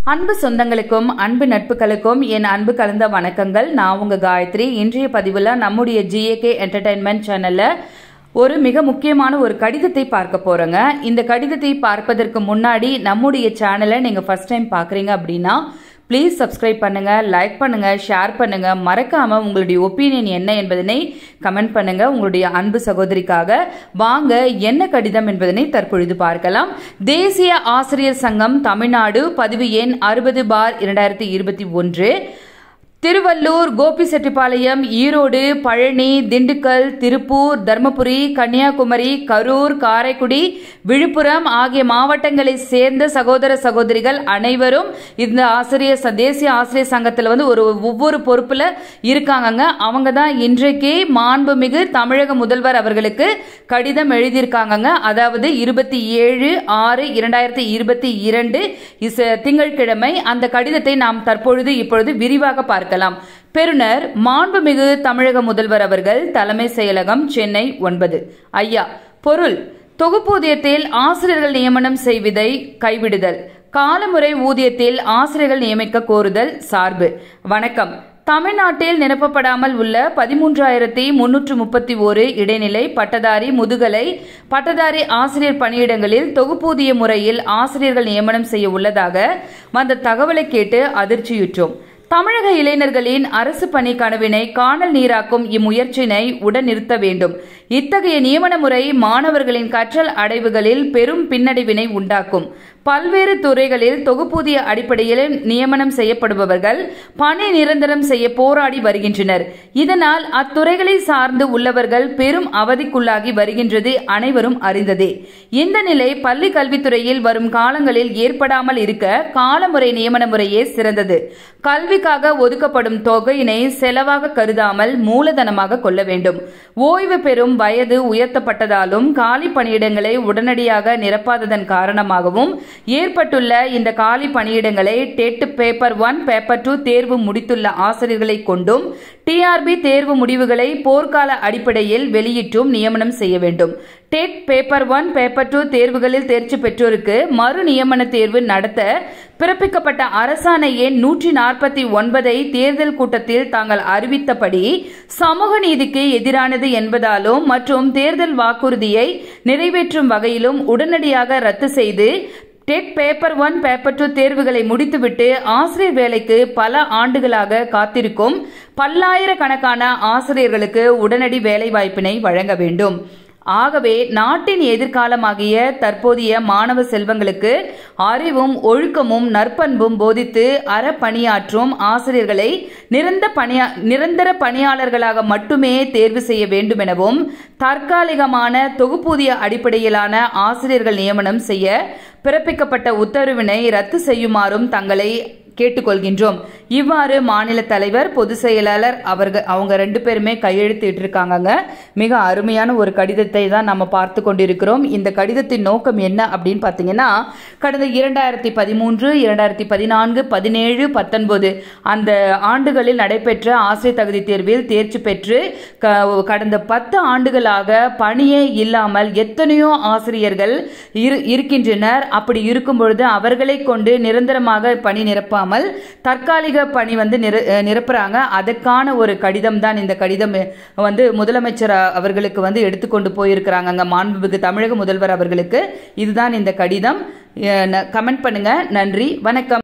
அன்பு சொந்தங்களுக்கும் அன்பு நட்புகளுக்கும் என் அன்பு கலந்த வணக்கங்கள் நான் உங்க காயத்ரி இன்றைய பதிவில் நம்முடைய ஜிஏகே என்டர்டைன்மெண்ட் சேனல்ல ஒரு மிக முக்கியமான ஒரு கடிதத்தை பார்க்க போறோங்க இந்த கடிதத்தை பார்ப்பதற்கு முன்னாடி நம்முடைய சேனலை நீங்க ஃபர்ஸ்ட் டைம் பார்க்குறீங்க அப்படின்னா ப்ளீஸ் சப்ஸ்கிரைப் பண்ணுங்க லைக் பண்ணுங்க ஷேர் பண்ணுங்க மறக்காம உங்களுடைய ஒப்பீனியன் என்ன என்பதனை கமெண்ட் பண்ணுங்க உங்களுடைய அன்பு சகோதரிக்காக வாங்க என்ன கடிதம் என்பதனை தற்பொழுது பார்க்கலாம் தேசிய ஆசிரியர் சங்கம் தமிழ்நாடு பதிவு எண் அறுபது பார் இரண்டாயிரத்தி இருபத்தி ஒன்று திருவள்ளூர் கோபிசெட்டிப்பாளையம் ஈரோடு பழனி திண்டுக்கல் திருப்பூர் தர்மபுரி கன்னியாகுமரி கரூர் காரைக்குடி விழுப்புரம் ஆகிய மாவட்டங்களை சேர்ந்த சகோதர சகோதரிகள் அனைவரும் இந்த ஆசிரியர் ச- தேசிய ஆசிரியர் சங்கத்தில் வந்து ஒரு ஒவ்வொரு பொறுப்புல இருக்காங்கங்க அவங்க தான் இன்றைக்கு மாண்புமிகு தமிழக முதல்வர் அவர்களுக்கு கடிதம் எழுதியிருக்காங்கங்க அதாவது இருபத்தி ஏழு ஆறு இரண்டாயிரத்தி இருபத்தி இரண்டு இச- திங்கட்கிழமை அந்த கடிதத்தை நாம் தற்பொழுது இப்பொழுது விரிவாக பார்க்கலாம் பெறுநர் மாண்புமிகு தமிழக முதல்வர் அவர்கள் தலைமை செயலகம் சென்னை ஒன்பது ஐயா பொருள் தொகுப்பூதியத்தில் ஆசிரியர்கள் நியமனம் செய்வதை கைவிடுதல் காலமுறை ஊதியத்தில் ஆசிரியர்கள் நியமிக்க கோருதல் சார்பு வணக்கம் தமிழ்நாட்டில் நிரப்பப்படாமல் உள்ள பதிமூன்றாயிரத்தி முன்னூற்று முப்பத்தி ஒரு இடைநிலை பட்டதாரி முதுகலை பட்டதாரி ஆசிரியர் பணியிடங்களில் தொகுப்பூதிய முறையில் ஆசிரியர்கள் நியமனம் செய்ய உள்ளதாக வந்த தகவலை கேட்டு அதிர்ச்சியுற்றோம் தமிழக இளைஞர்களின் அரசு பணி கனவினை காணல் நீராக்கும் இம்முயற்சியினை உடன் நிறுத்த வேண்டும் இத்தகைய நியமன முறை மாணவர்களின் கற்றல் அடைவுகளில் பெரும் பின்னடைவினை உண்டாக்கும் பல்வேறு துறைகளில் தொகுப்பூதிய அடிப்படையில் நியமனம் செய்யப்படுபவர்கள் பணி நிரந்தரம் செய்ய போராடி வருகின்றனர் இதனால் அத்துறைகளை சார்ந்து உள்ளவர்கள் பெரும் அவதிக்குள்ளாகி வருகின்றது அனைவரும் அறிந்ததே இந்த நிலை பள்ளி கல்வித்துறையில் வரும் காலங்களில் ஏற்படாமல் இருக்க காலமுறை நியமன முறையே சிறந்தது கல்விக்காக ஒதுக்கப்படும் தொகையினை செலவாக கருதாமல் மூலதனமாக கொள்ள வேண்டும் ஓய்வு பெறும் வயது உயர்த்தப்பட்டதாலும் காலி பணியிடங்களை உடனடியாக நிரப்பாததன் காரணமாகவும் ஏற்பட்டுள்ள இந்த காலி பணியிடங்களை TET paper one paper two தேர்வு முடித்துள்ள ஆசிரியர்களை கொண்டும் டிஆர்பி தேர்வு முடிவுகளை போர்க்கால அடிப்படையில் வெளியிட்டும் நியமனம் செய்ய வேண்டும் TET paper one paper two தேர்வுகளில் தேர்ச்சி பெற்றோருக்கு மறு நியமன தேர்வு நடத்த பிறப்பிக்கப்பட்ட அரசாணை எண் நூற்றி நாற்பத்தி ஒன்பதை தேர்தல் கூட்டத்தில் தாங்கள் அறிவித்தபடி சமூக நீதிக்கு எதிரானது என்பதாலும் மற்றும் தேர்தல் வாக்குறுதியை நிறைவேற்றும் வகையிலும் உடனடியாக ரத்து செய்து TET paper one paper two தேர்வுகளை முடித்துவிட்டு ஆசிரியர் வேலைக்கு பல ஆண்டுகளாக காத்திருக்கும் பல்லாயிரக்கணக்கான ஆசிரியர்களுக்கு உடனடி வேலை வாய்ப்பினை வழங்க வேண்டும் ஆகவே நாட்டின் எதிர்காலமாகிய தற்போதைய மாணவ செல்வங்களுக்கு அறிவும் ஒழுக்கமும் நற்பண்பும் போதித்து அறப்பணியாற்றும் ஆசிரியர்களை நிரந்த பணியா நிரந்தர பணியாளர்களாக மட்டுமே தேர்வு செய்ய வேண்டும் எனவும் தற்காலிகமான தொகுப்பூதிய அடிப்படையிலான ஆசிரியர்கள் நியமனம் செய்ய பிறப்பிக்கப்பட்ட உத்தரவினை ரத்து செய்யுமாறும் தங்களை கேட்டுக்கொள்கின்றோம் இவ்வாறு மாநில தலைவர் பொதுச் செயலாளர் அவர்கள் அவங்க ரெண்டு பேருமே கையெழுத்திட்டு இருக்காங்கங்க மிக அருமையான ஒரு கடிதத்தை தான் நம்ம பார்த்து கொண்டிருக்கிறோம் இந்த கடிதத்தின் நோக்கம் என்ன அப்படின்னு பார்த்தீங்கன்னா கடந்த இரண்டாயிரத்தி பதிமூன்று இரண்டாயிரத்தி பதினான்கு பதினேழு பத்தொன்பது அந்த ஆண்டுகளில் நடைபெற்ற ஆசிரியர் தகுதி தேர்வில் தேர்ச்சி பெற்று க- கடந்த பத்து ஆண்டுகளாக பணியே இல்லாமல் எத்தனையோ ஆசிரியர்கள் இரு- இருக்கின்றனர் அப்படி இருக்கும் பொழுது அவர்களை கொண்டு நிரந்தரமாக பணி நிரப்பாமல் தற்காலிக பணி வந்து நிர- அஹ் நிரப்புறாங்க அதற்கான ஒரு கடிதம் தான் இந்த கடிதம் வந்து முதலமைச்சர் அ- அவர்களுக்கு வந்து எடுத்துக்கொண்டு போயிருக்கிறாங்க அங்க மாண்புமிகு தமிழக முதல்வர் அவர்களுக்கு இதுதான் இந்த கடிதம் கமெண்ட் பண்ணுங்க நன்றி வணக்கம்